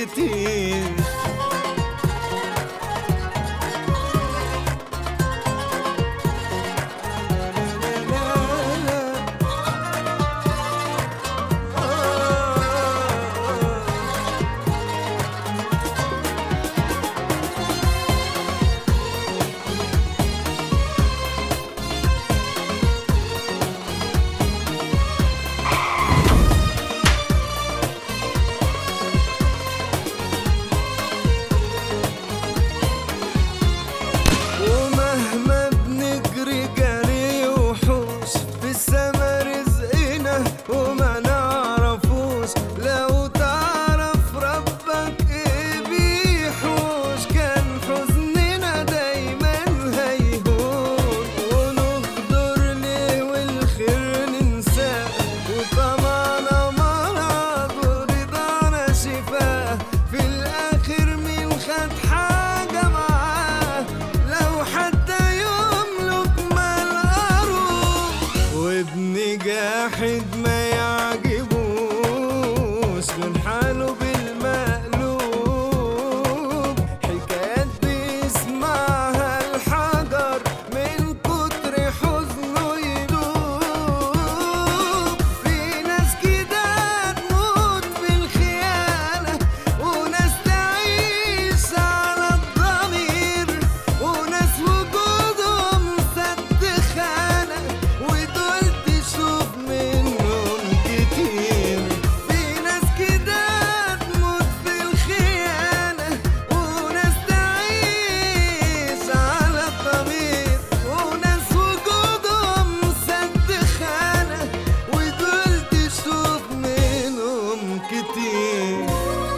كتير ومهما بنجري جري وحوش في السما رزقنا وما نعرفوش لو تعرف ربك ايه بيحوش كان حزننا دايما هيهون ونقدر ليه والخير ننساه وطمعنا مرض ورضانا شفاه في الاخر مين خد حاجه معاه لو حتى يملك مال أروح وابن جاحد ما يعجبوش غير حاله بالمقلوب حكايات بيسمعها الحجر من كتر حزنه يدوب في ناس كده تموت في الخيانة وناس تعيش على الضمير وناس وجودهم سد خانة ودول تشوف منهم كتير في ناس كده تموت في الخيانة وناس تعيش على الضمير وناس وجودهم سد خانة ودول تشوف منهم كتير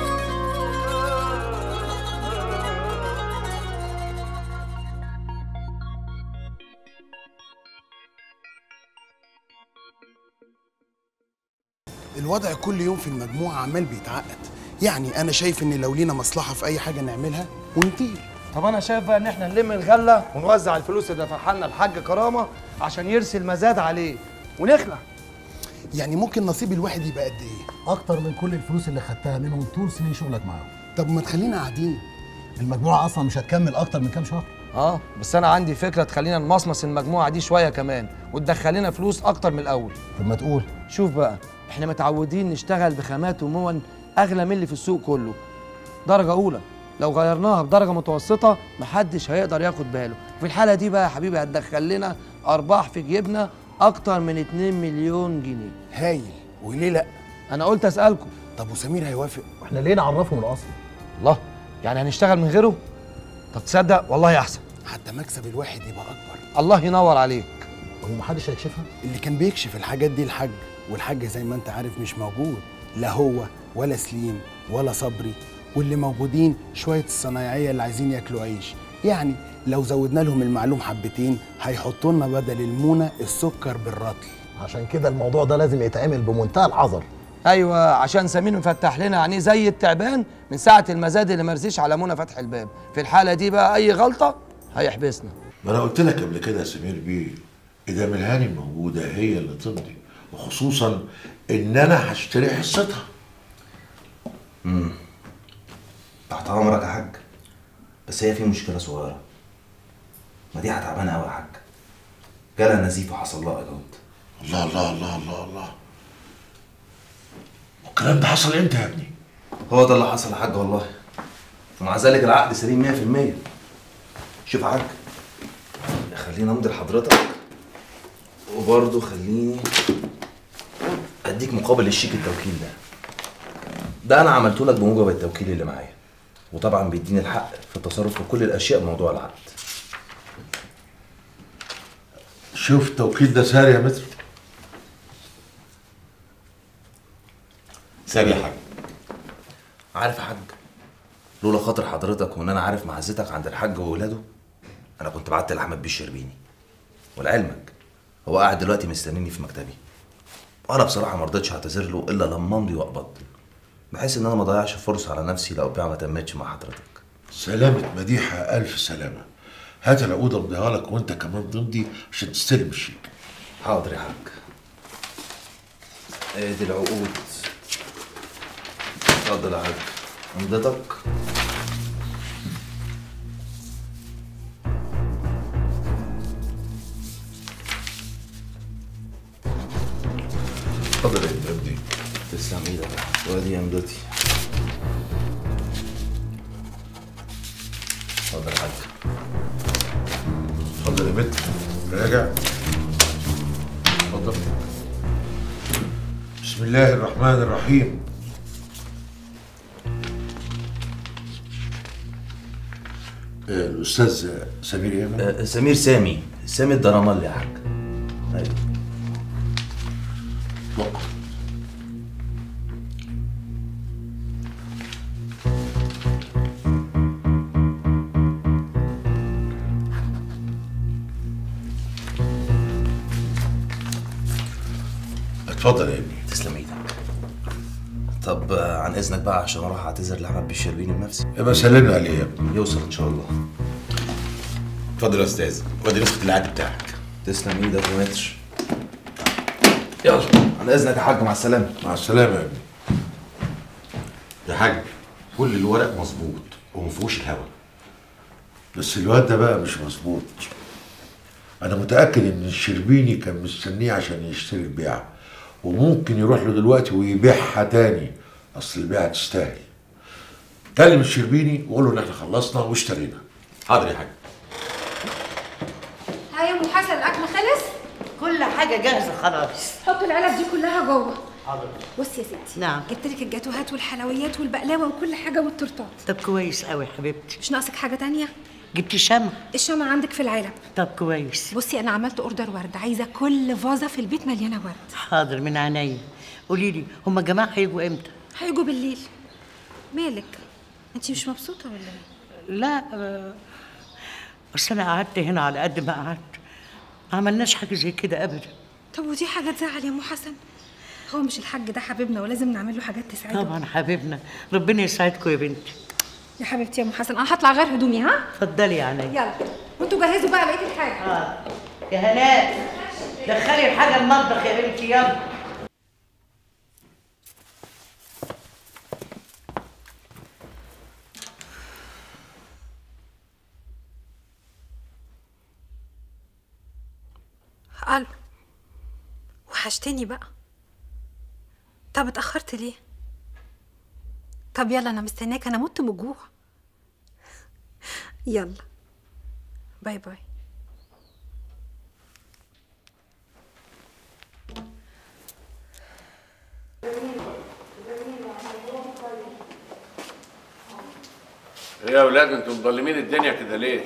الوضع كل يوم في المجموعة عمال بيتعقد يعني أنا شايف إن لو لينا مصلحة في أي حاجة نعملها ونطير طب انا شايف بقى ان احنا نلم الغله ونوزع الفلوس اللي دفعها لنا الحاج كرامه عشان يرسل مزاد عليه ونخلع يعني ممكن نصيب الواحد يبقى قد إيه؟ اكتر من كل الفلوس اللي خدتها منهم طول سنين شغلك معاهم طب ما تخلينا قاعدين المجموعه اصلا مش هتكمل اكتر من كام شهر اه بس انا عندي فكره تخلينا نمصمص المجموعه دي شويه كمان وتدخل لنا فلوس اكتر من الاول طب ما تقول شوف بقى احنا متعودين نشتغل بخامات ومون اغلى من اللي في السوق كله درجه اولى لو غيرناها بدرجه متوسطه محدش هيقدر ياخد باله في الحاله دي بقى يا حبيبي هتدخل لنا ارباح في جيبنا اكتر من 2 مليون جنيه هايل وليه لأ؟ انا قلت اسالكم طب وسمير هيوافق؟ واحنا ليه نعرفه من الاصل الله يعني هنشتغل من غيره طب تصدق والله احسن حتى مكسب الواحد يبقى أكبر الله ينور عليك هو محدش هيكشفها اللي كان بيكشف الحاجات دي الحاج والحاج زي ما أنت عارف مش موجود لا هو ولا سليم ولا صبري واللي موجودين شوية الصنايعية اللي عايزين ياكلوا عيش يعني لو زودنا لهم المعلوم حبتين هيحطوا لنا بدل المونة السكر بالرطل عشان كده الموضوع ده لازم يتعمل بمنتهى الحذر ايوه عشان سمير مفتح لنا عينيه زي التعبان من ساعه المزاد اللي مرسيش على منى فتح الباب في الحاله دي بقى اي غلطه هيحبسنا ما انا قلت لك قبل كده يا سمير بيه اذا ملهاني موجوده هي اللي تمضي وخصوصا ان انا هشتري حصتها تحت امرك يا حاج بس هي في مشكله صغيره مديحه تعبانه قوي يا حاج جالها نزيف وحصل لها اجهاض الله الله الله الله الله والكلام ده حصل امتى يا ابني هو ده اللي حصل يا حاج والله ومع ذلك العقد سليم 100% شوف يا حاج خليني امضي لحضرتك وبرضه خليني اديك مقابل الشيك التوكيل ده ده انا عملته لك بموجب التوكيل اللي معايا وطبعا بيديني الحق في التصرف في كل الاشياء بموضوع العقد شوف التوكيل ده ساري يا متر ساري يا حاج عارف يا حاج لولا خاطر حضرتك وان انا عارف معزتك عند الحاج واولاده انا كنت بعت لاحمد بيه الشربيني ولعلمك هو قاعد دلوقتي مستنيني في مكتبي وانا بصراحه ما رضيتش اعتذر له الا لما امضي واقبض بحيث ان انا ما اضيعش فرصه على نفسي لو البيعه ما تمتش مع حضرتك سلامة مديحة ألف سلامة هات العقود امضيها لك وأنت كمان تمضي عشان تستلم الشيك حاضر يا حاج ادي العقود اتفضل يا حاج عمدتك اتفضل يا ابني تسلم ايدك وادي عمدتي اتفضل يا حاج اتفضل يا بنت راجع اتفضل بسم الله الرحمن الرحيم آه، الأستاذ سمير يامن آه، سمير سامي سامي الدرامالي يا حاج ايوه وقف اتفضل يا ابني تسلم ايدك طب آه، عن اذنك بقى عشان اروح اعتذر لاحمد بالشربيني بنفسي يبقى سلمنا عليه يا ابني يوصل ان شاء الله اتفضل يا استاذ وادي نسخة العقد بتاعك تسلم ايدك يا متر يلا عن اذنك يا حاج مع السلامه مع السلامة يا ابني يا حاج كل الورق مظبوط ومفيهوش الهوا بس الواد ده بقى مش مظبوط انا متاكد ان الشربيني كان مستنيه عشان يشتري البيعه وممكن يروح له دلوقتي ويبيعها تاني اصل البيعه تستاهل كلم الشربيني وقول له ان احنا خلصنا واشترينا حاضر يا حاج ها يا ام حسن الاكل خلص كل حاجة جاهزة خلاص حط العلب دي كلها جوه بصي يا ستي نعم. جبت لك الجاتوهات والحلويات والبقلاوه وكل حاجه والتورتات طب كويس قوي يا حبيبتي مش ناقصك حاجه تانية جبتي شمع الشمع عندك في العلب طب كويس بصي انا عملت اوردر ورد عايزه كل فازه في البيت مليانه ورد حاضر من عينيا قولي لي هما جماعة هيجوا امتى هيجوا بالليل مالك انت مش مبسوطه ولا ايه لا آه، اصل انا قعدت هنا على قد ما قعدت ما عملناش حاجة زي كده ابدا طب ودي حاجه تزعل يا ام حسن هو مش الحاج ده حبيبنا ولازم نعمل له حاجات تسعده طبعا حبيبنا ربنا يسعدكم يا بنتي يا حبيبتي يا ام حسن انا هطلع غير هدومي ها اتفضلي يا عينيا يلا وانتوا جهزوا بقى بقيه الحاجه آه. يا هناء دخلي الحاجة المطبخ يا بنتي يلا الو وحشتني بقى طب اتأخرت ليه؟ طب يلا أنا مستناك أنا مت من الجوع يلا باي باي ايه يا اولاد انتوا مظلمين الدنيا كده ليه؟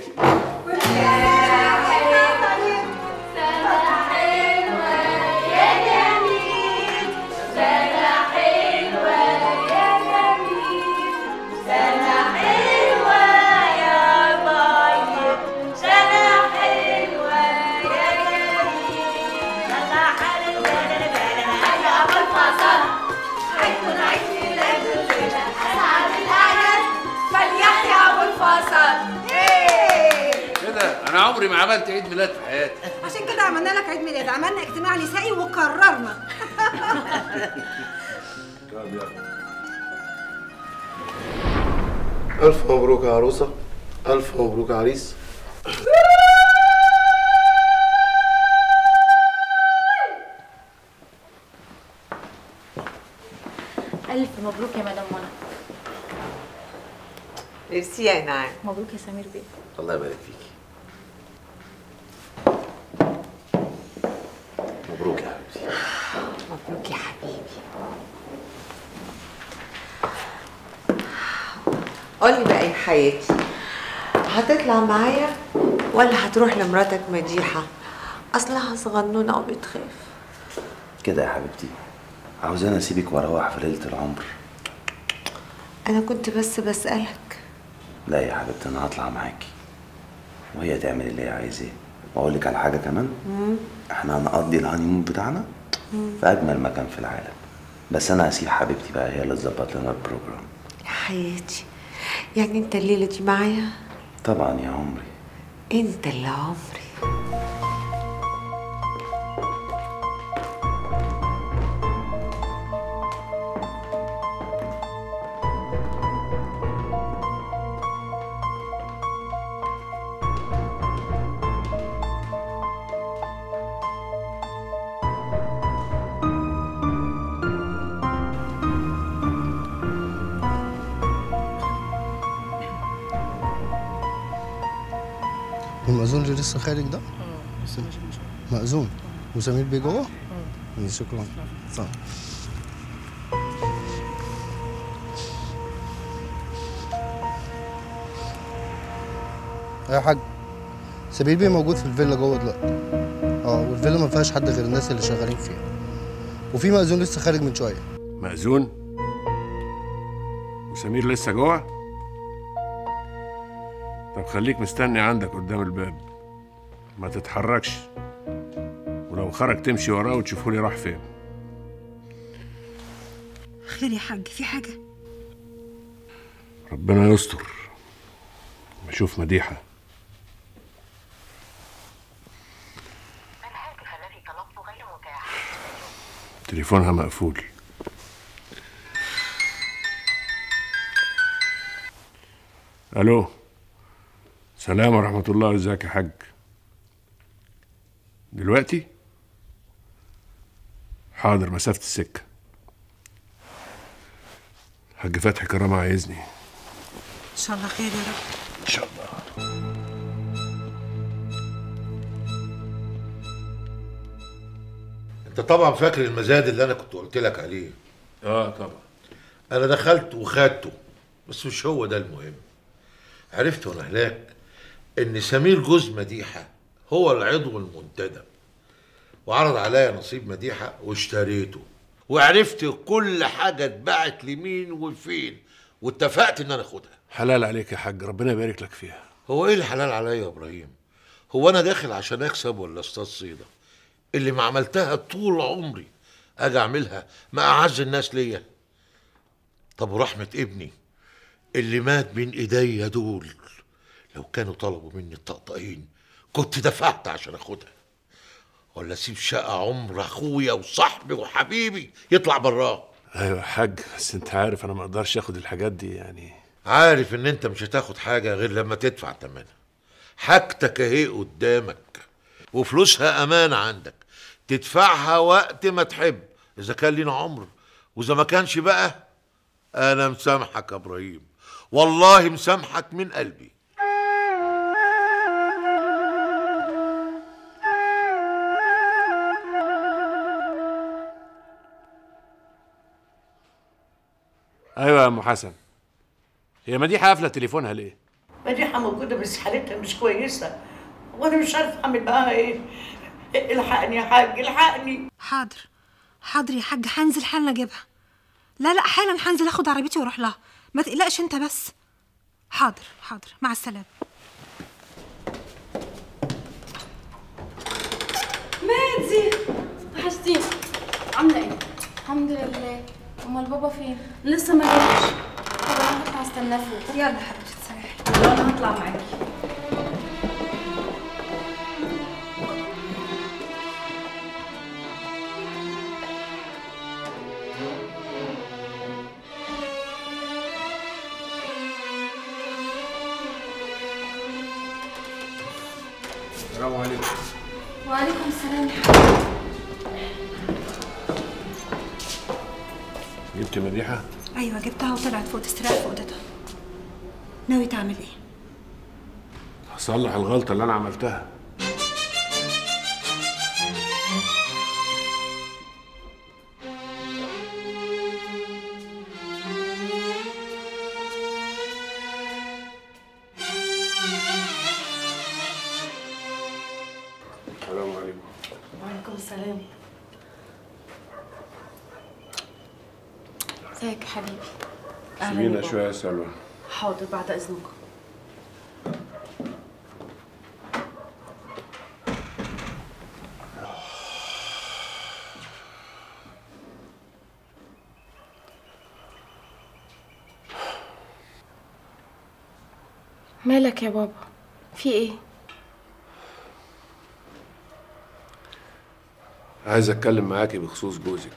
كده انا عمري ما عملت عيد ميلاد في حياتي عشان كده عملنا لك عيد ميلاد عملنا اجتماع نسائي وقررنا ألف مبروك يا عروسة ألف مبروك يا عريس ألف مبروك يا مدام منى ميرسي يا نعم مبروك يا سمير بيه الله يبارك فيكي مبروك يا حبيبتي مبروك يا حبيبي قولي بقى يا حياتي هتطلع معايا ولا هتروح لمراتك مديحة أصلها صغنونة وبتخاف كده يا حبيبتي عاوزاني اسيبك واروح في ليله العمر أنا كنت بس بسألك لا يا حبيبتي انا هطلع معاكي وهي تعمل اللي هي عايزاه واقول لك على حاجه كمان احنا هنقضي الهانيمون بتاعنا في اجمل مكان في العالم بس انا هسيب حبيبتي بقى هي اللي تظبط لنا البروجرام يا حياتي يعني أنت الليلة دي معايا طبعا يا عمري أنت اللي عمري المأذون اللي لسه خارج ده مأذون وسمير بيه جوه ماشي، شكرا صح. يا حاج سمير بيه موجود في الفيلا جوه دلوقتي اه والفيلا ما فيهاش حد غير الناس اللي شغالين فيها وفي مأذون لسه خارج من شويه مأذون وسمير لسه جوه طب خليك مستني عندك قدام الباب ما تتحركش ولو خرج تمشي وراه وتشوفوا لي راح فين خير يا حاج في حاجة ربنا يستر بشوف مديحة تليفونها مقفول الو سلام ورحمة الله ازيك يا حاج دلوقتي حاضر مسافة السكة حاج فتحي كرامة عايزني إن شاء الله خير يا رب إن شاء الله انت طبعا فاكر المزاد اللي انا كنت قلت لك عليه اه طبعا انا دخلت وخدته بس مش هو ده المهم عرفت وانا هناك ان سمير جوز مديحه هو العضو المنتدب وعرض عليا نصيب مديحه واشتريته وعرفت كل حاجه اتباعت لمين وفين واتفقت ان انا اخدها حلال عليك يا حاج ربنا يبارك لك فيها هو ايه الحلال عليا يا ابراهيم هو انا داخل عشان اكسب ولا اصطاد صيده اللي ما عملتها طول عمري اجي اعملها مع اعز الناس ليا طب ورحمه ابني اللي مات بين ايديا دول لو كانوا طلبوا مني الطقطقين كنت دفعت عشان اخدها ولا اسيب شقه عمر اخويا وصاحبي وحبيبي يطلع براه ايوه يا حاج بس انت عارف انا ما اقدرش اخد الحاجات دي يعني عارف ان انت مش هتاخد حاجه غير لما تدفع ثمنها حاجتك اهي قدامك وفلوسها امانه عندك تدفعها وقت ما تحب اذا كان لينا عمر واذا ما كانش بقى انا مسامحك يا ابراهيم والله مسامحك من قلبي ايوه يا ام حسن هي مديحه قافله تليفونها ليه مديحة موجودة بس حالتها مش كويسة وأنا مش عارفة أعمل معاها إيه الحقني يا حاج الحقني حاضر حاضر يا حاج هنزل حالا اجيبها لا لا حالا هنزل اخد عربيتي واروح لها ما تقلقش انت بس حاضر حاضر مع السلامه مادي وحشتيني عاملة ايه؟ الحمد لله امال بابا فين؟ لسه ما جاش طب انا هطلع استناه فوق يلا حبيبتي تسرحي يلا انا هطلع معاكي السلام عليكم وعليكم السلام يا حبيبي جبت مديحه ايوه جبتها وطلعت فوق تستريح في اوضتها ناوي تعمل ايه هصلح الغلطه اللي انا عملتها السلام عليكم وعليكم السلام ازيك يا حبيبي أهلاً سيبينا بابا. شويه يا سلوى حاضر بعد اذنك مالك يا بابا في ايه عايز اتكلم معاكي بخصوص جوزك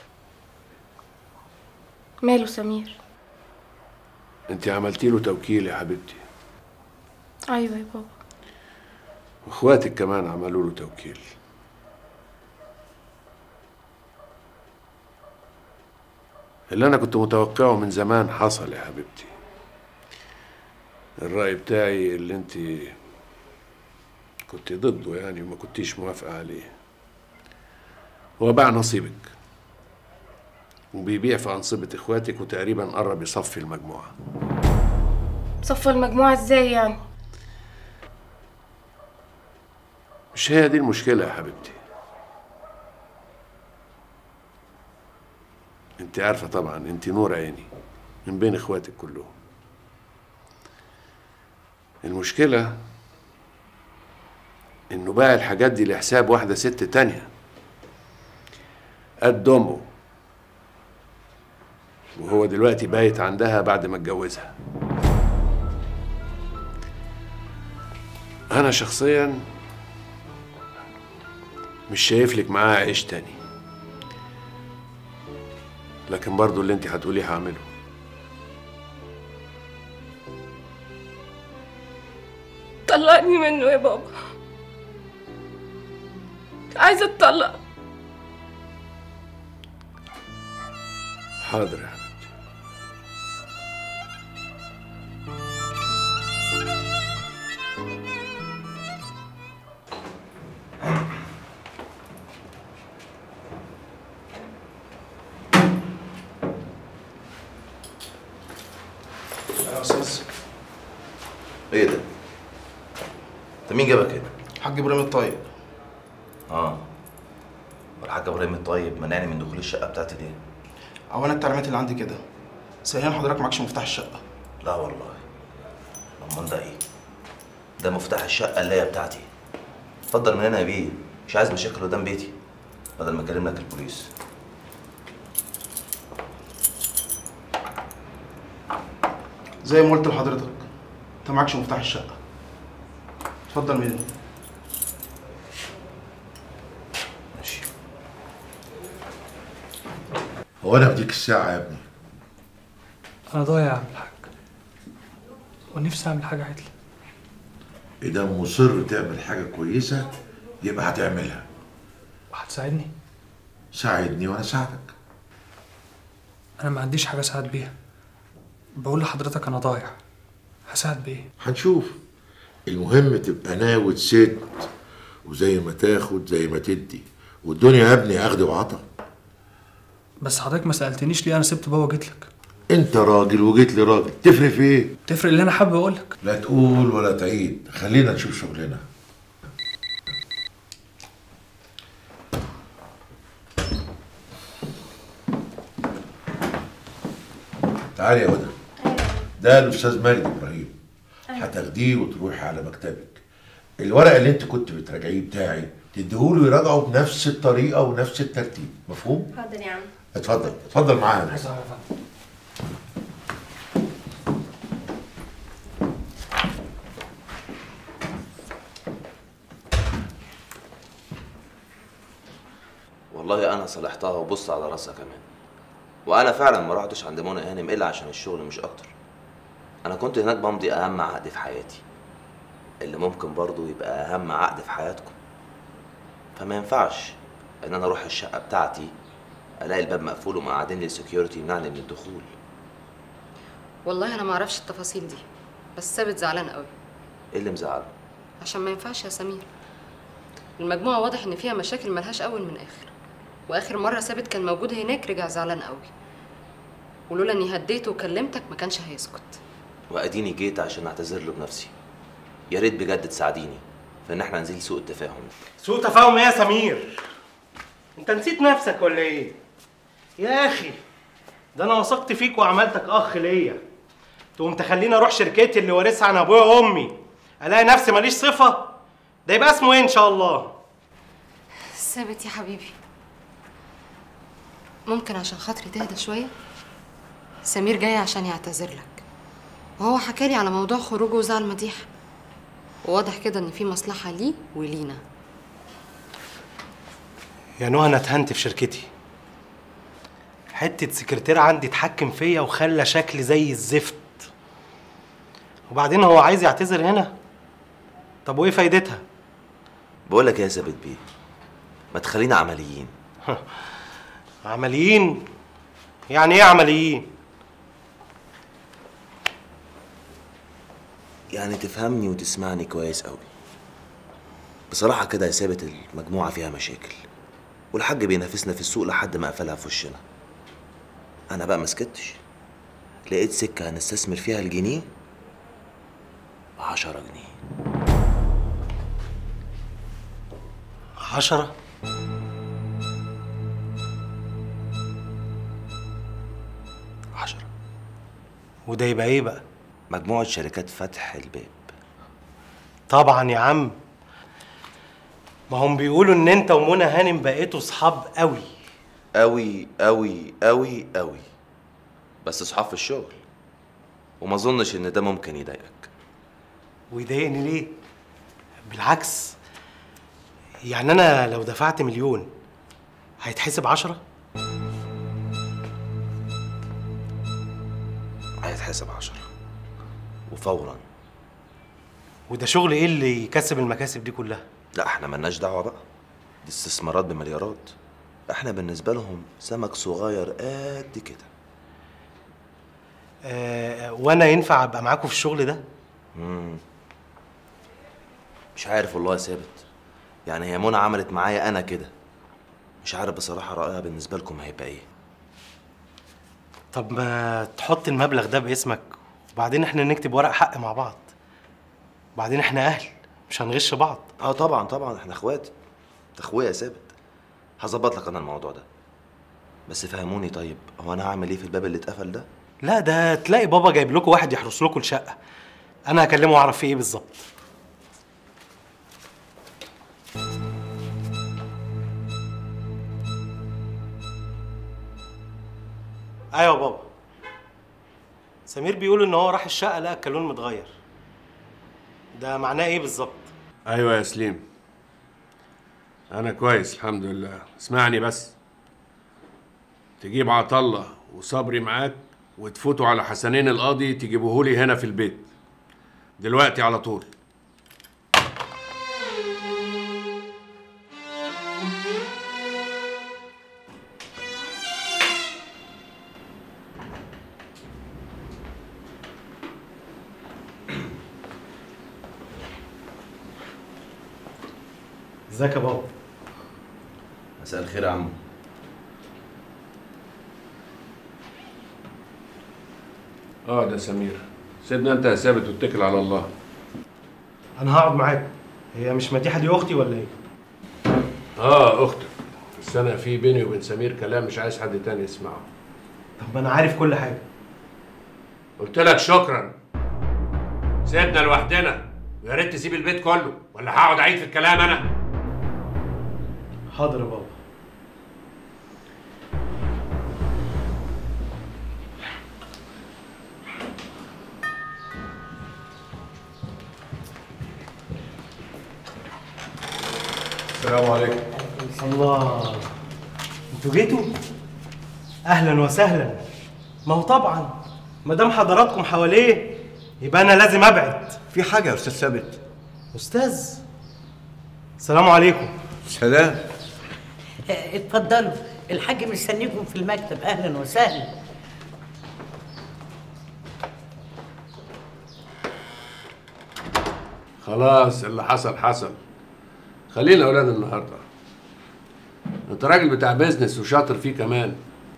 ماله سمير انت عملتي له توكيل يا حبيبتي ايوه يا بابا واخواتك كمان عملوا له توكيل اللي انا كنت متوقعه من زمان حصل يا حبيبتي الرأي بتاعي اللي انت كنت ضده يعني وما كنتيش موافقة عليه هو باع نصيبك وبيبيع في أنصبة إخواتك وتقريبا قرب يصفي المجموعة صفى المجموعة ازاي يعني مش هي دي المشكلة يا حبيبتي انت عارفة طبعا انت نور عيني من بين اخواتك كلهم المشكلة انه باع الحاجات دي لحساب واحدة ست تانية قد امه وهو دلوقتي بايت عندها بعد ما اتجوزها انا شخصيا مش شايف لك معاها عيش تاني لكن برضو اللي انت هتقوليه هعمله طلقني منه يا بابا عايزة اتطلق حاضر يا حبيبتي يا استاذ ايه ده؟ انت مين جابك هنا؟ حاج ابراهيم الطيب اه والحاج ابراهيم الطيب منعني من دخول الشقه بتاعتي ليه؟ او انا التعليمات اللي عندي كده ثانيا حضرتك معكش مفتاح الشقه لا والله امال ده ايه؟ ده مفتاح الشقه اللي هي بتاعتي اتفضل من هنا يا بيه مش عايز مشاكل قدام بيتي بدل ما اكلم لك البوليس زي ما قلت لحضرتك انت معكش مفتاح الشقه اتفضل من هنا ماشي هو انا بديك الساعة يا ابني انا ضايع يا عم الحاج ونفسي اعمل حاجه عدله اذا مصر تعمل حاجة كويسة يبقى هتعملها وهتساعدني ساعدني وانا اساعدك انا ما عنديش حاجه اساعد بيها بقول لحضرتك انا ضايع هساعد بايه هنشوف المهم تبقى ناوي ست وزي ما تاخد زي ما تدي والدنيا يا ابني اخد وعطا بس حضرتك ما سالتنيش ليه انا سبت بابا وجيت لك انت راجل وجيت لي راجل تفرق في ايه تفرق اللي انا حابب اقول لك لا تقول ولا تعيد خلينا نشوف شغلنا تعالي يا هدى ده الاستاذ ماجد ابراهيم هتاخديه وتروحي على مكتبك الورق اللي انت كنت بتراجعيه بتاعي تديهوله يراجعه بنفس الطريقه ونفس الترتيب مفهوم حاضر يا عم اتفضل اتفضل معانا والله انا صلحتها وبص على راسها كمان وانا فعلا ما رحتش عند منى هانم الا عشان الشغل مش اكتر انا كنت هناك بمضي اهم عقد في حياتي اللي ممكن برضو يبقى اهم عقد في حياتكم فما ينفعش ان انا اروح الشقه بتاعتي الاقي الباب مقفول ومقعدين لي السكيورتي يمنعني من الدخول والله انا ما اعرفش التفاصيل دي بس ثابت زعلان قوي ايه اللي مزعله عشان ما ينفعش يا سمير المجموعه واضح ان فيها مشاكل ملهاش اول من اخر واخر مره ثابت كان موجود هناك رجع زعلان قوي ولولا اني هديته وكلمتك ما كانش هيسكت واديني جيت عشان اعتذر له بنفسي يا ريت بجد تساعديني في ان احنا ننزل سوء التفاهم سوء تفاهم ايه يا سمير انت نسيت نفسك ولا ايه يا اخي ده انا وثقت فيك وعملتك اخ ليا تقوم تخليني اروح شركتي اللي وارثها عن ابويا وامي الاقي نفسي ماليش صفه ده يبقى اسمه ايه ان شاء الله ثابت يا حبيبي ممكن عشان خاطري تهدى شويه سمير جاي عشان يعتذر لك وهو حكالي على موضوع خروجه وزعل مديحه وواضح كده ان في مصلحه ليه ولينا يا نهى انا اتهنت في شركتي حته سكرتير عندي اتحكم فيا وخلى شكلي زي الزفت وبعدين هو عايز يعتذر هنا طب وايه فايدتها بقول لك يا ثابت بيه ما تخلينا عمليين عمليين يعني ايه عمليين يعني تفهمني وتسمعني كويس قوي بصراحة كده يا ثابت المجموعة فيها مشاكل والحاج بينافسنا في السوق لحد ما قفلها في وشنا أنا بقى مسكتش لقيت سكة هنستثمر فيها الجنيه بعشرة جنيه عشرة عشرة وده يبقى ايه بقى مجموعة شركات فتح الباب طبعا يا عم ما هم بيقولوا ان انت ومنى هانم بقيتوا صحاب قوي أوي أوي أوي أوي بس صحاب في الشغل وما أظنش إن ده ممكن يضايقك ويضايقني ليه بالعكس يعني انا لو دفعت مليون هيتحسب عشرة هيتحسب عشرة وفورا وده شغل ايه اللي يكسب المكاسب دي كلها لا احنا ملناش دعوة بقى دي استثمارات بمليارات احنا بالنسبة لهم سمك صغير قد كده آه وانا ينفع ابقى معاكم في الشغل ده مم. مش عارف والله يا ثابت يعني هي منى عملت معايا انا كده مش عارف بصراحة رأيها بالنسبة لكم هيبقى ايه طب ما تحط المبلغ ده باسمك وبعدين احنا نكتب ورق حق مع بعض وبعدين احنا اهل مش هنغش بعض اه طبعا طبعا احنا اخوات انت اخويا يا ثابت هظبط لك انا الموضوع ده بس فهموني طيب هو انا هعمل ايه في الباب اللي اتقفل ده لا ده تلاقي بابا جايب لكم واحد يحرس لكم الشقه انا هكلمه واعرف فيه ايه بالظبط ايوه يا بابا سمير بيقول ان هو راح الشقه لقى الكالون متغير ده معناه ايه بالظبط ايوه يا سليم انا كويس الحمد لله اسمعني بس تجيب عطله وصبري معاك وتفوتوا على حسنين القاضي تجيبوهولي هنا في البيت دلوقتي على طول ازيك يا بابا مساء الخير يا عم اه ده سمير سيبنا انت يا ثابت واتكل على الله انا هقعد معاكم هي مش مديحه دي اختي ولا ايه اه اختك بس انا في بيني وبين سمير كلام مش عايز حد تاني يسمعه طب ما انا عارف كل حاجه قلت لك شكرا سيبنا لوحدنا ويا ريت تسيب البيت كله ولا هقعد اعيد في الكلام انا حاضر يا بابا السلام عليكم الله انتوا جيتوا اهلا وسهلا ما هو طبعا ما دام حضراتكم حواليه يبقى انا لازم ابعد في حاجه يا استاذ ثابت استاذ السلام عليكم سلام آه، اتفضلوا الحاج مستنيكم في المكتب اهلا وسهلا خلاص اللي حصل حصل خلينا اولاد النهارده انت راجل بتاع بيزنس وشاطر فيه كمان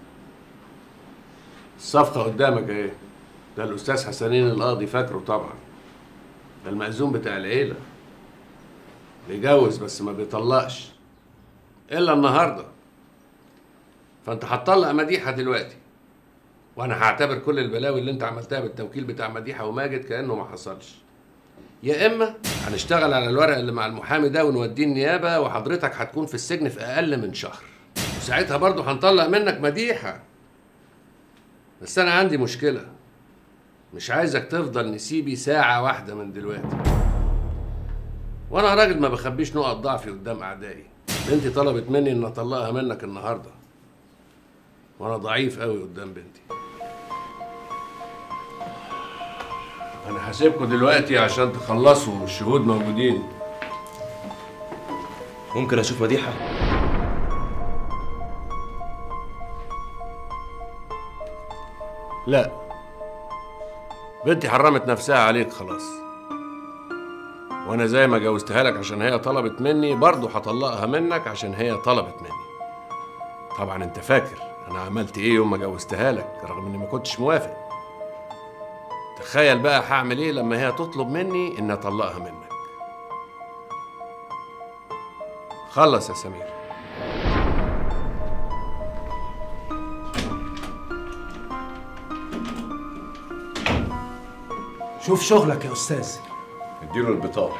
الصفقه قدامك اهي ده الاستاذ حسنين القاضي فاكره طبعا ده المأذون بتاع العيله بيجوز بس ما بيطلقش الا النهارده فانت هتطلق مديحه دلوقتي وانا هعتبر كل البلاوي اللي انت عملتها بالتوكيل بتاع مديحه وماجد كانه ما حصلش يا اما هنشتغل على الورق اللي مع المحامي ده ونوديه النيابه وحضرتك هتكون في السجن في اقل من شهر وساعتها برضه هنطلق منك مديحه بس انا عندي مشكله مش عايزك تفضل نسيبي ساعه واحده من دلوقتي وانا راجل ما بخبيش نقط ضعفي قدام اعدائي بنتي طلبت مني ان اطلقها منك النهارده وانا ضعيف قوي قدام بنتي انا هسيبكم دلوقتي عشان تخلصوا والشهود موجودين ممكن اشوف مديحه لا بنتي حرمت نفسها عليك خلاص وانا زي ما جوزتها لك عشان هي طلبت مني برضه هطلقها منك عشان هي طلبت مني طبعا انت فاكر انا عملت ايه يوم ما جوزتها لك رغم اني ما كنتش موافق تخيل بقى هعمل ايه لما هي تطلب مني اني اطلقها منك خلص يا سمير شوف شغلك يا استاذ اديله البطاقه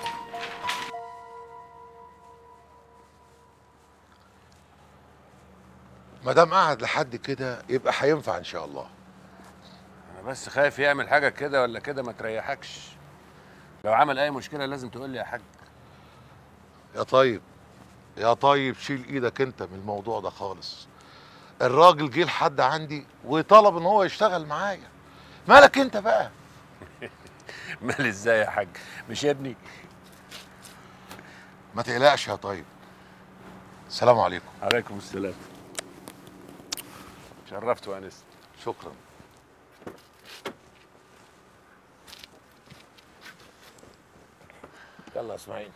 ما دام قعد لحد كده يبقى هينفع ان شاء الله انا بس خايف يعمل حاجه كده ولا كده ما تريحكش لو عمل اي مشكله لازم تقول لي يا حاج يا طيب يا طيب شيل ايدك انت من الموضوع ده خالص الراجل جه لحد عندي وطلب ان هو يشتغل معايا مالك انت بقى مال ازاي يا حاج مش ابني ما تقلقش يا طيب السلام عليكم عليكم السلام شرفت وانست شكرا يلا اسماعيل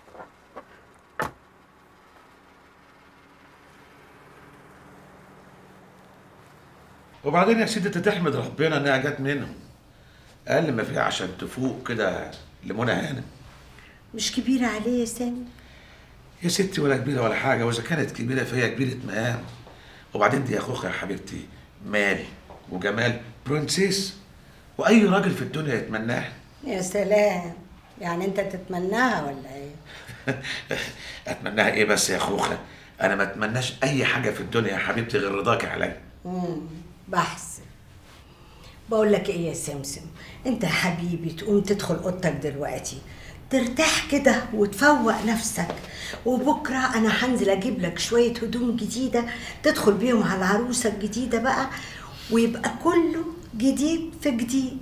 وبعدين يا سيدي انت تحمد ربنا انها جت منهم اقل ما فيها عشان تفوق كده لمنى هانم مش كبيرة عليه يا سامي يا ستي ولا كبيره ولا حاجه واذا كانت كبيره فهي كبيره مقام وبعدين دي اخوك يا حبيبتي مال وجمال برنسيس واي راجل في الدنيا يتمناها يا سلام يعني انت تتمناها ولا ايه اتمناها ايه بس يا خوخه انا ما اتمناش اي حاجه في الدنيا يا حبيبتي غير رضاك عليا مم. بحسن بقول لك ايه يا سمسم انت يا حبيبي تقوم تدخل اوضتك دلوقتي ترتاح كده وتفوق نفسك وبكره انا هنزل اجيب لك شويه هدوم جديده تدخل بيهم على العروسه الجديده بقى ويبقى كله جديد في جديد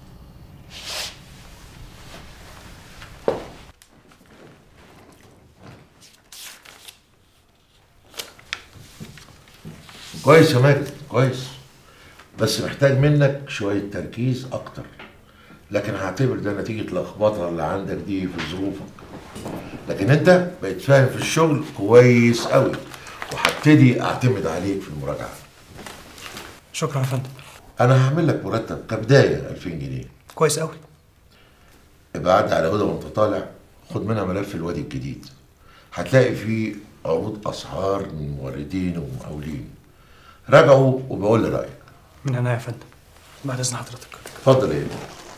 كويس يا ماجد كويس بس محتاج منك شويه تركيز اكتر لكن هعتبر ده نتيجه اللخبطه اللي عندك دي في ظروفك لكن انت بقيت فاهم في الشغل كويس قوي وهبتدي اعتمد عليك في المراجعه شكرا يا فندم انا هعمل لك مرتب كبدايه 2000 جنيه كويس قوي ابقى عدى على هدى وانت طالع خد منها ملف الوادي الجديد هتلاقي فيه عروض اسعار من موردين ومقاولين راجعوا وبقول لي رايك من هنا يا فندم بعد اذن حضرتك اتفضل ايه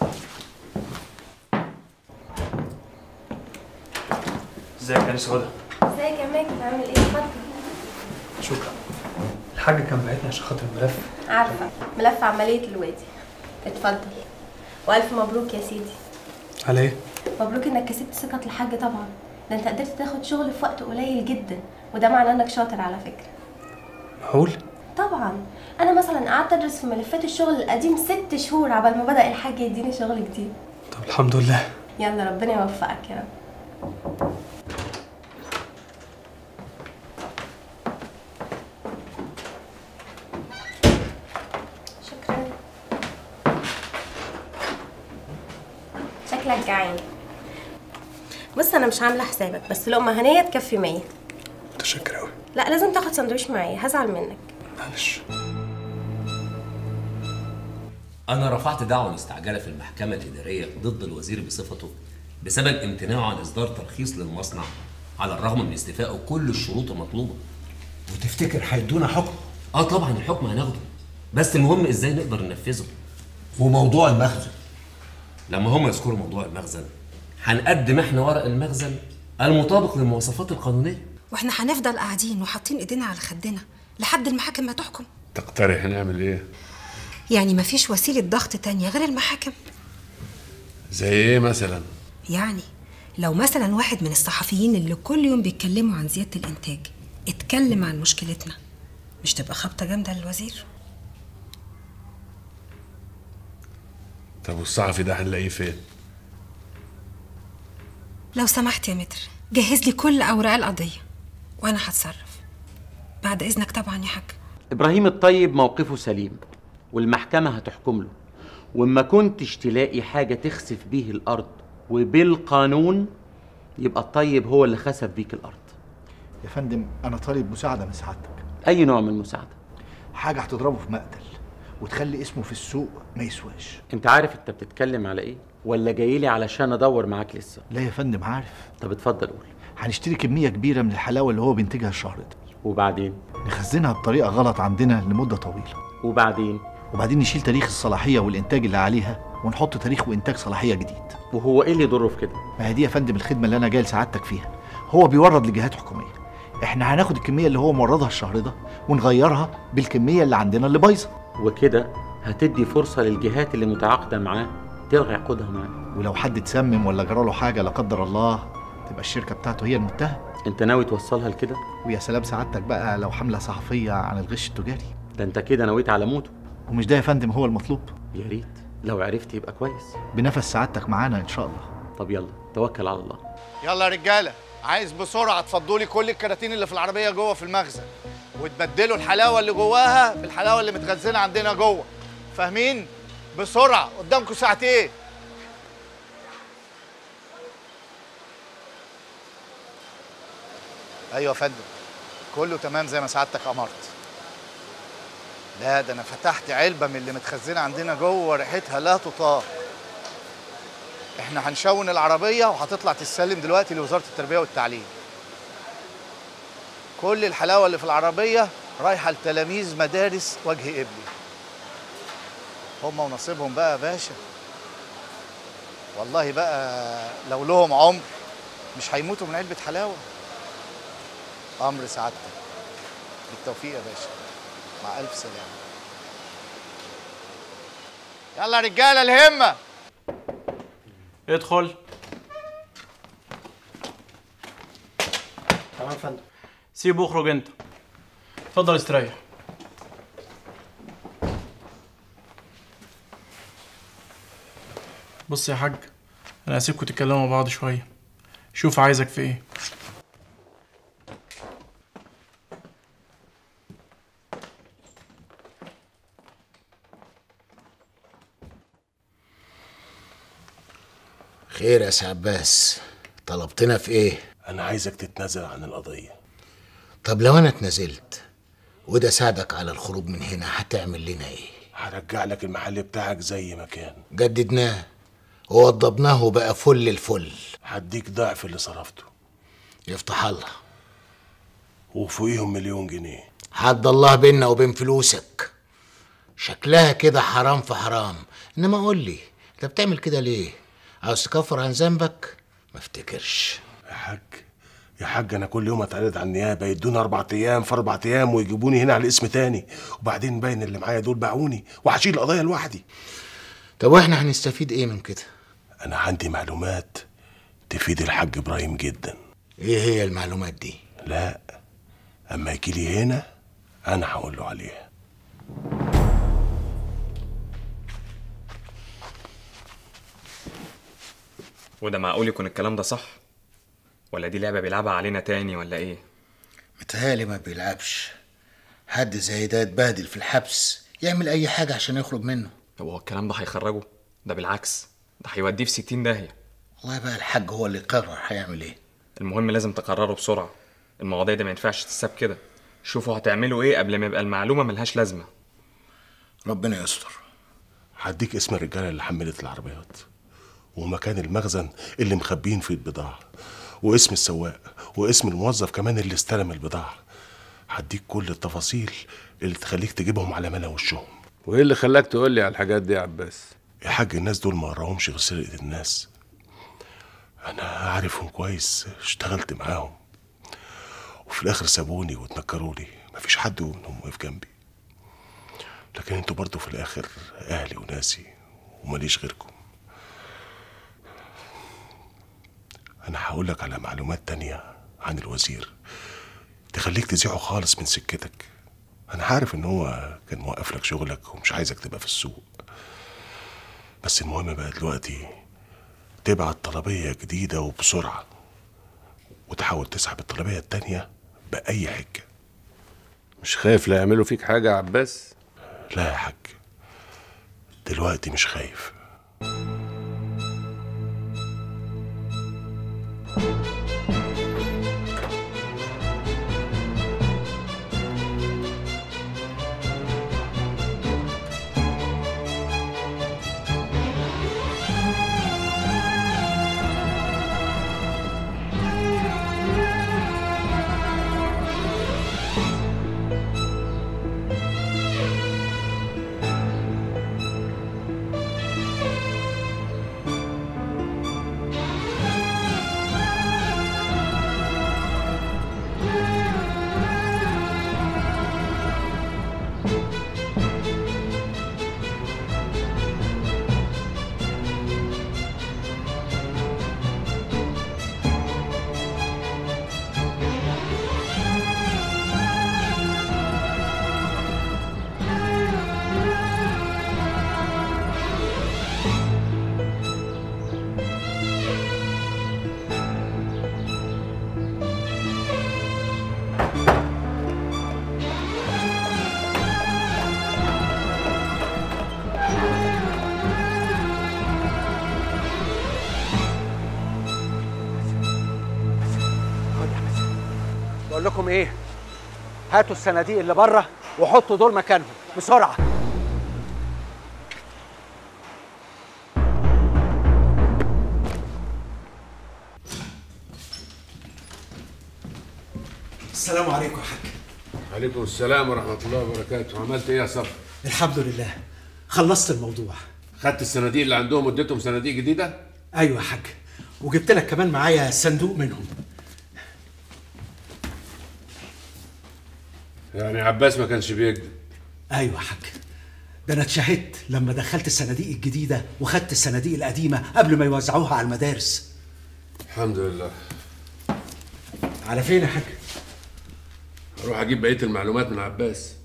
ازيك يا انسه هدى ازيك يا ماجد عامل ايه اتفضل شكرا الحاج كان بعتني عشان خاطر الملف عارفه ملف عمليه الوادي اتفضل والف مبروك يا سيدي على ايه مبروك انك كسبت ثقه الحاج طبعا ده انت قدرت تاخد شغل في وقت قليل جدا وده معناه انك شاطر على فكره معقول طبعا انا مثلا قعدت ادرس في ملفات الشغل القديم ست شهور عبال ما بدا الحاج يديني شغل جديد طب الحمد لله يلا ربنا يوفقك يا رب شكرا شكلك جعان بص انا مش عامله حسابك بس لقمه هنيه تكفي 100 متشكر قوي لا لازم تاخد سندوتش معايا هزعل منك معلش أنا رفعت دعوى مستعجلة في المحكمة الإدارية ضد الوزير بصفته بسبب امتناعه عن إصدار ترخيص للمصنع على الرغم من استيفائه كل الشروط المطلوبة. وتفتكر هيدونا حكم؟ آه طبعا الحكم هناخده بس المهم إزاي نقدر ننفذه. وموضوع المخزن لما هم يذكروا موضوع المخزن هنقدم احنا ورق المخزن المطابق للمواصفات القانونية. واحنا هنفضل قاعدين وحاطين ايدينا على خدنا لحد المحاكم ما تحكم تقترح نعمل ايه يعني مفيش وسيلة ضغط تانية غير المحاكم زي ايه مثلا يعني لو مثلا واحد من الصحفيين اللي كل يوم بيتكلموا عن زيادة الإنتاج اتكلم عن مشكلتنا مش تبقى خبطة جامدة للوزير طب والصحفي ده هنلاقيه فين لو سمحت يا متر جهز لي كل أوراق القضية وأنا هتصرف بعد إذنك طبعا يا حاج ابراهيم الطيب موقفه سليم والمحكمه هتحكم له وما كنتش تلاقي حاجه تخسف بيه الارض وبالقانون يبقى الطيب هو اللي خسف بيك الارض يا فندم انا طالب مساعده من سعادتك اي نوع من المساعده حاجه هتضربه في مقتل وتخلي اسمه في السوق ما يسواش انت عارف انت بتتكلم على ايه ولا جاي لي علشان ادور معاك لسه لا يا فندم عارف طب اتفضل قول هنشتري كميه كبيره من الحلاوه اللي هو بينتجها الشهر ده وبعدين نخزنها بطريقه غلط عندنا لمده طويله وبعدين وبعدين نشيل تاريخ الصلاحيه والانتاج اللي عليها ونحط تاريخ وانتاج صلاحيه جديد وهو ايه اللي يضره في كده ما هي دي يا فندم الخدمه اللي انا جاي لسعادتك فيها هو بيورد لجهات حكوميه احنا هناخد الكميه اللي هو موردها الشهر ده ونغيرها بالكميه اللي عندنا اللي بايظه وكده هتدي فرصه للجهات اللي متعاقده معاه تلغي عقودها معاه ولو حد اتسمم ولا جراله حاجه لا قدر الله تبقى الشركه بتاعته هي المتهم انت ناوي توصلها لكده ويا سلام سعادتك بقى لو حمله صحفيه عن الغش التجاري ده انت كده نويت على موته ومش ده يا فندم هو المطلوب يا ريت لو عرفت يبقى كويس بنفس سعادتك معانا ان شاء الله طب يلا توكل على الله يلا يا رجاله عايز بسرعه تفضوا لي كل الكراتين اللي في العربيه جوه في المخزن وتبدلوا الحلاوه اللي جواها بالحلاوه اللي متخزنه عندنا جوه فاهمين بسرعه قدامكم ساعتين ايوه يا فندم كله تمام زي ما سعادتك امرت لا ده انا فتحت علبه من اللي متخزنه عندنا جوه ريحتها لا تطاق احنا هنشون العربيه وهتطلع تتسلم دلوقتي لوزاره التربيه والتعليم كل الحلاوه اللي في العربيه رايحه لتلاميذ مدارس وجه قبلي هم ونصيبهم بقى يا باشا والله بقى لو لهم عمر مش هيموتوا من علبه حلاوه امر سعادتك بالتوفيق يا باشا مع الف سلامه يلا يا رجاله الهمه ادخل تمام يا فندم سيبه اخرج انت اتفضل استريح بص يا حاج انا هسيبكم تتكلموا مع بعض شويه شوف عايزك في ايه خير يا سي عباس طلبتنا في ايه انا عايزك تتنازل عن القضيه طب لو انا اتنازلت وده ساعدك على الخروج من هنا هتعمل لنا ايه هرجع لك المحل بتاعك زي ما كان جددناه ووضبناه وبقى فل الفل هديك ضعف اللي صرفته يفتح الله وفوقيهم مليون جنيه حد الله بينا وبين فلوسك شكلها كده حرام في حرام انما قول لي انت بتعمل كده ليه عاوز تكفر عن ذنبك ما افتكرش يا حاج يا حاج انا كل يوم اتعرض على النيابه يدوني اربع ايام في اربع ايام ويجيبوني هنا على الاسم تاني وبعدين باين اللي معايا دول باعوني وهشيل القضايا لوحدي طب واحنا هنستفيد ايه من كده انا عندي معلومات تفيد الحاج ابراهيم جدا ايه هي المعلومات دي لا اما يجي لي هنا انا هقول له عليها وده معقول يكون الكلام ده صح ولا دي لعبة بيلعبها علينا تاني ولا ايه متهيألي ما بيلعبش حد زي ده اتبهدل في الحبس يعمل اي حاجه عشان يخرج منه هو الكلام ده هيخرجه ده بالعكس ده هيوديه في 60 داهية والله بقى الحاج هو اللي يقرر هيعمل ايه المهم لازم تقرروا بسرعة المواضيع دي ما ينفعش تتساب كده شوفوا هتعملوا ايه قبل ما يبقى المعلومة ملهاش لازمة ربنا يستر هديك اسم الرجاله اللي حملت العربيات ومكان المخزن اللي مخبين فيه البضاعه واسم السواق واسم الموظف كمان اللي استلم البضاعه هديك كل التفاصيل اللي تخليك تجيبهم على ملا وشهم وايه اللي خلاك تقول لي على الحاجات دي يا عباس يا حاج الناس دول ما قراهمش غير سرقه الناس انا عارفهم كويس اشتغلت معاهم وفي الاخر سابوني واتنكروا لي مفيش حد منهم وقف جنبي لكن انتوا برضو في الاخر اهلي وناسي وماليش غيركم انا هقول لك على معلومات تانية عن الوزير تخليك تزيعه خالص من سكتك انا عارف ان هو كان موقف لك شغلك ومش عايزك تبقى في السوق بس المهم بقى دلوقتي تبعت طلبية جديدة وبسرعة وتحاول تسحب الطلبية التانية بأي حجة مش خايف لا يعملوا فيك حاجة يا عباس لا يا حاج دلوقتي مش خايف بقول لكم ايه هاتوا الصناديق اللي بره وحطوا دول مكانهم بسرعه السلام عليكم يا حاج عليكم السلام ورحمة الله وبركاته عملت ايه يا صبري؟ الحمد لله خلصت الموضوع خدت الصناديق اللي عندهم اديتهم صناديق جديدة؟ ايوه يا حاج وجبت لك كمان معايا صندوق منهم يعني عباس ما كانش بيكذب ايوه يا حاج ده انا اتشهدت لما دخلت الصناديق الجديده وخدت الصناديق القديمه قبل ما يوزعوها على المدارس الحمد لله على فين يا حاج هروح اجيب بقية المعلومات من عباس